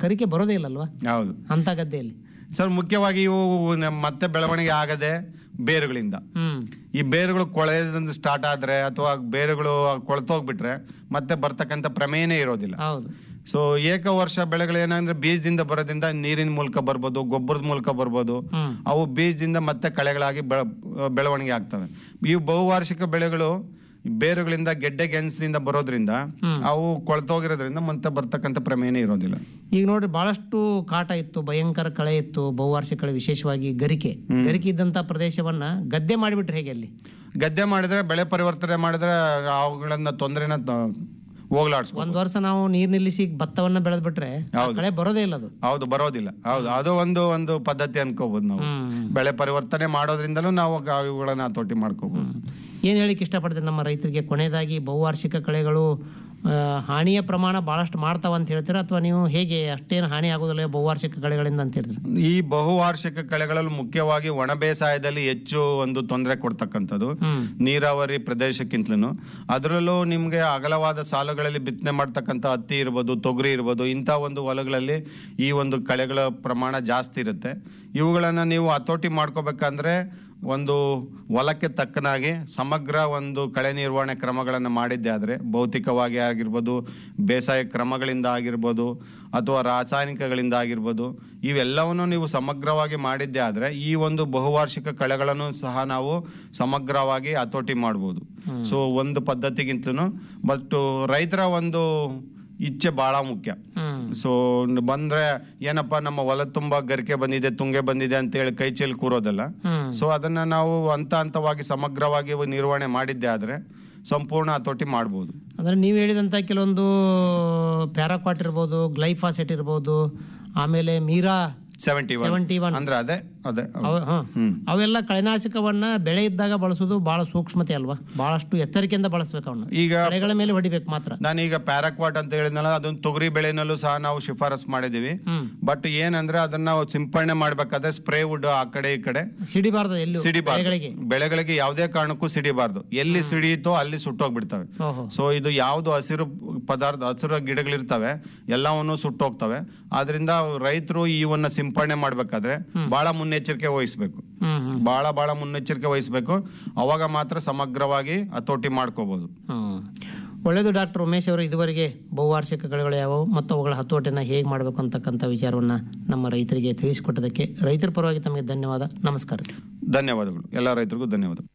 ಕರಿಕೆ ಬರೋದೇ ಇಲ್ಲಲ್ವಾ ಹೌದು ಅಂತ ಗದ್ದೆಯಲ್ಲಿ ಸರ್ ಮುಖ್ಯವಾಗಿ ಇವು ನಮ್ಮ ಮತ್ತೆ ಬೆಳವಣಿಗೆ ಆಗದೆ ಬೇರುಗಳಿಂದ ಹ್ಮ್ ಈ ಬೇರುಗಳು ಕೊಳೆದಿಂದ ಸ್ಟಾರ್ಟ್ ಆದ್ರೆ ಅಥವಾ ಬೇರುಗಳು ಕೊಳ್ತೋಗ್ಬಿಟ್ರೆ ಮತ್ತೆ ಬರ್ತಕ್ಕಂಥ ಪ್ರಮೇಯನೇ ಇರೋದಿಲ್ಲ ಹೌದು ಸೊ ಏಕ ವರ್ಷ ಬೆಳೆಗಳು ಏನಂದ್ರೆ ಬೀಜದಿಂದ ಬರೋದ್ರಿಂದ ನೀರಿನ ಮೂಲಕ ಬರ್ಬೋದು ಗೊಬ್ಬರದ ಮೂಲಕ ಬರ್ಬೋದು ಹ್ಮ್ ಅವು ಬೀಜದಿಂದ ಮತ್ತೆ ಕಳೆಗಳಾಗಿ ಬೆಳ ಬೆಳವಣಿಗೆ ಆಗ್ತವೆ ಇವು ಬಹುವಾರ್ಷಿಕ ಬೆಳೆಗಳು ಬೇರುಗಳಿಂದ ಗೆಡ್ಡೆ ಗೆಣಸಿನಿಂದ ಬರೋದ್ರಿಂದ ಅವು ಕೊಳ್ತೋಗಿರೋದ್ರಿಂದ ಮತ್ತೆ ಬರ್ತಕ್ಕಂಥ ಪ್ರಮೇಯನೇ ಇರೋದಿಲ್ಲ ಈಗ ನೋಡ್ರಿ ಬಹಳಷ್ಟು ಕಾಟ ಇತ್ತು ಭಯಂಕರ ಕಳೆ ಇತ್ತು ಬಹುವಾರ್ಷಿಕ ಕಳೆ ವಿಶೇಷವಾಗಿ ಗರಿಕೆ ಗರಿಕೆ ಇದ್ದಂತ ಪ್ರದೇಶವನ್ನ ಗದ್ದೆ ಮಾಡಿಬಿಟ್ರೆ ಹೇಗೆ ಅಲ್ಲಿ ಗದ್ದೆ ಮಾಡಿದ್ರೆ ಬೆಳೆ ಪರಿವರ್ತನೆ ಮಾಡಿದ್ರೆ ಅವುಗಳನ್ನ ತೊಂದರೆನ ಹೋಗ್ಲಾಡ್ಸ್ಕೊ ಒಂದ್ ವರ್ಷ ನಾವು ನೀರ್ ನಿಲ್ಲಿಸಿ ಭತ್ತವನ್ನ ಬೆಳೆದ್ ಬಿಟ್ರೆ ಆ ಕಳೆ ಬರೋದೇ ಇಲ್ಲ ಅದು ಹೌದು ಬರೋದಿಲ್ಲ ಹೌದು ಅದು ಒಂದು ಒಂದು ಪದ್ಧತಿ ಅನ್ಕೋಬಹುದು ನಾವು ಹ್ಮ್ ಬೆಳೆ ಪರಿವರ್ತನೆ ಮಾಡೋದ್ರಿಂದಲೂ ನಾವು ಗ- ಇವುಗಳನ್ನ ಹತೋಟಿ ಮಾಡ್ಕೋಬಹುದು ಏನ್ ಹೇಳಿಕ್ಕೆ ಇಷ್ಟಪಡ್ತೀನಿ ನಮ್ಮ ರೈತರಿಗೆ ಕೊನೆಯದಾಗಿ ಬಹುವಾರ್ಷಿಕ ಕಳೆಗಳು ಆ, ಹಾನಿಯ ಪ್ರಮಾಣ ಬಹಳಷ್ಟು ಮಾಡ್ತಾವ ಅಂತ ಹೇಳ್ತೀರಾ ಅಥವಾ ನೀವು ಹೇಗೆ ಅಷ್ಟೇನು ಹಾನಿ ಆಗೋದಿಲ್ಲ ಬಹುವಾರ್ಷಿಕ ಕಳೆಗಳಿಂದ ಅಂತ ಹೇಳ್ತೀರಾ ಈ ಬಹುವಾರ್ಷಿಕ ಕಳೆಗಳಲ್ಲಿ ಮುಖ್ಯವಾಗಿ ಒಣ ಬೇಸಾಯದಲ್ಲಿ ಹೆಚ್ಚು ಒಂದು ತೊಂದರೆ ಕೊಡ್ತಕ್ಕಂಥದ್ದು ಹ್ಮ್ ನೀರಾವರಿ ಪ್ರದೇಶಕ್ಕಿಂತಲೂ ಅದರಲ್ಲೂ ನಿಮಗೆ ಅಗಲವಾದ ಸಾಲುಗಳಲ್ಲಿ ಬಿತ್ತನೆ ಮಾಡ್ತಕ್ಕಂಥ ಹತ್ತಿ ಇರ್ಬೋದು ತೊಗರಿ ಇರ್ಬೋದು ಇಂಥ ಒಂದು ಹೊಲಗಳಲ್ಲಿ ಈ ಒಂದು ಕಳೆಗಳ ಪ್ರಮಾಣ ಜಾಸ್ತಿ ಇರುತ್ತೆ ಇವುಗಳನ್ನು ನೀವು ಹತೋಟಿ ಮಾಡ್ಕೋಬೇಕಂದ್ರೆ ಒಂದು ಹೊಲಕ್ಕೆ ತಕ್ಕನಾಗಿ ಸಮಗ್ರ ಒಂದು ಕಳೆ ನಿರ್ವಹಣೆ ಕ್ರಮಗಳನ್ನು ಮಾಡಿದ್ದೆ ಆದರೆ ಭೌತಿಕವಾಗಿ ಆಗಿರ್ಬೋದು ಬೇಸಾಯ ಕ್ರಮಗಳಿಂದ ಆಗಿರ್ಬೋದು ಅಥವಾ ರಾಸಾಯನಿಕಗಳಿಂದ ಆಗಿರ್ಬೋದು ಇವೆಲ್ಲವನ್ನು ನೀವು ಸಮಗ್ರವಾಗಿ ಮಾಡಿದ್ದೆ ಆದರೆ ಈ ಒಂದು ಬಹುವಾರ್ಷಿಕ ಕಳೆಗಳನ್ನು ಸಹ ನಾವು ಸಮಗ್ರವಾಗಿ ಹತೋಟಿ ಮಾಡ್ಬೋದು ಸೊ ಒಂದು ಪದ್ಧತಿಗಿಂತಲೂ ಬಟ್ ರೈತರ ಒಂದು ಇಚ್ಛೆ ಬಹಳ ಮುಖ್ಯ ಹ್ಮ್ ಸೊ ಬಂದ್ರೆ ಏನಪ್ಪ ನಮ್ಮ ಹೊಲ ತುಂಬಾ ಗರಿಕೆ ಬಂದಿದೆ ತುಂಗೆ ಬಂದಿದೆ ಅಂತ ಹೇಳಿ ಕೈ ಚೆಲ್ಲಿ ಕೂರೋದಲ್ಲ ಹ್ಮ್ ಸೊ ಅದನ್ನ ನಾವು ಹಂತ ಹಂತವಾಗಿ ಸಮಗ್ರವಾಗಿ ನಿರ್ವಹಣೆ ಮಾಡಿದ್ದೆ ಆದ್ರೆ ಸಂಪೂರ್ಣ ಹತೋಟಿ ಮಾಡ್ಬೋದು ಅಂದ್ರೆ ನೀವು ಹೇಳಿದಂಥ ಕೆಲವೊಂದು ಪ್ಯಾರಾಕ್ವಾಟ್ ಇರ್ಬೋದು ಗ್ಲೈಫಾಸೆಟ್ ಇರ್ಬೋದು ಆಮೇಲೆ ಮೀರಾ ಸೆವೆಂಟಿ ಒನ್ ಸೆವೆಂಟಿ ಒನ್ ಅಂದ್ರೆ ಅದೇ ಅದೇ ಹ್ಮ್ ಅವೆಲ್ಲ ಕಳೆನಾಶಕವನ್ನ ಬೆಳೆ ಇದ್ದಾಗ ಬಳಸೋದು ಬಹಳ ಸೂಕ್ಷ್ಮತೆ ಅಲ್ವಾ ಬಹಳಷ್ಟು ಎಚ್ಚರಿಕೆಯಿಂದ ಬಳಸ್ಬೇಕು ಅವನ್ನ ಈಗ ಬೆಳೆಗಳ ಮೇಲೆ ಹೊಡಿಬೇಕು ಮಾತ್ರ ನಾನೀಗ ಪ್ಯಾರಾಕ್ವಾಟ್ ಅಂತ ಹೇಳಿದ್ನಲ್ಲ ಅದನ್ನ ತೊಗರಿ ಬೆಳೆನಲ್ಲೂ ಸಹ ನಾವು ಶಿಫಾರಸ್ ಮಾಡಿದೀವಿ ಹ್ಮ್ ಬಟ್ ಏನಂದ್ರೆ ಅದನ್ನ ನಾವು ಸಿಂಪಡಣೆ ಮಾಡ್ಬೇಕಾದ್ರೆ ಸ್ಪ್ರೇ ವುಡ್ ಆ ಕಡೆ ಈ ಕಡೆ ಸಿಡಿಬಾರ್ದು ಎಲ್ಲಿ ಸಿಡಿಬಾರ್ದು ಬೆಳೆಗಳಿಗೆ ಬೆಳೆಗಳಿಗೆ ಯಾವುದೇ ಕಾರಣಕ್ಕೂ ಸಿಡಿಬಾರ್ದು ಎಲ್ಲಿ ಸಿಡಿಯುತ್ತೋ ಅಲ್ಲಿ ಸುಟ್ಟೋಗ್ಬಿಡ್ತವೆ ಓಹೋ ಸೊ ಇದು ಯಾವ್ದು ಹಸಿರು ಪದಾರ್ಥ ಹಸಿರು ಗಿಡಗಳಿರ್ತವೆ ಎಲ್ಲವನ್ನು ಸುಟ್ಟೋಗ್ತವೆ ಆದ್ರಿಂದ ರೈತರು ಇವನ್ನ ಸಿಂಪಡಣೆ ಮಾಡ್ಬೇಕಾದ್ರೆ ಬಹಳ ಮುನ್ನೆಚ್ಚರಿಕೆ ವಹಿಸ್ಬೇಕು ಹ್ಮ್ ಹ್ಮ್ ಬಹಳ ಬಹಳ ಮುನ್ನೆಚ್ಚರಿಕೆ ವಹಿಸ್ಬೇಕು ಅವಾಗ ಮಾತ್ರ ಸಮಗ್ರವಾಗಿ ಹತೋಟಿ ಮಾಡ್ಕೋಬಹುದು ಹ್ಮ್. ಒಳ್ಳೆಯದು ಡಾಕ್ಟರ್ ಉಮೇಶ್ ಅವರು ಇದುವರೆಗೆ ಬಹುವಾರ್ಷಿಕ ಕಳೆಗಳು ಯಾವುವು ಮತ್ತು ಅವುಗಳ ಹತೋಟಿನ ಹೇಗೆ ಮಾಡಬೇಕು ಅಂತಕ್ಕಂಥ ವಿಚಾರವನ್ನು ನಮ್ಮ ರೈತರಿಗೆ ತಿಳಿಸಿಕೊಟ್ಟದಕ್ಕೆ ರೈತರ ಪರವಾಗಿ ತಮಗೆ ಧನ್ಯವಾದ ನಮಸ್ಕಾರ ಧನ್ಯವಾದಗಳು ಎಲ್ಲ ರೈತರಿಗೂ ಧನ್ಯವಾದ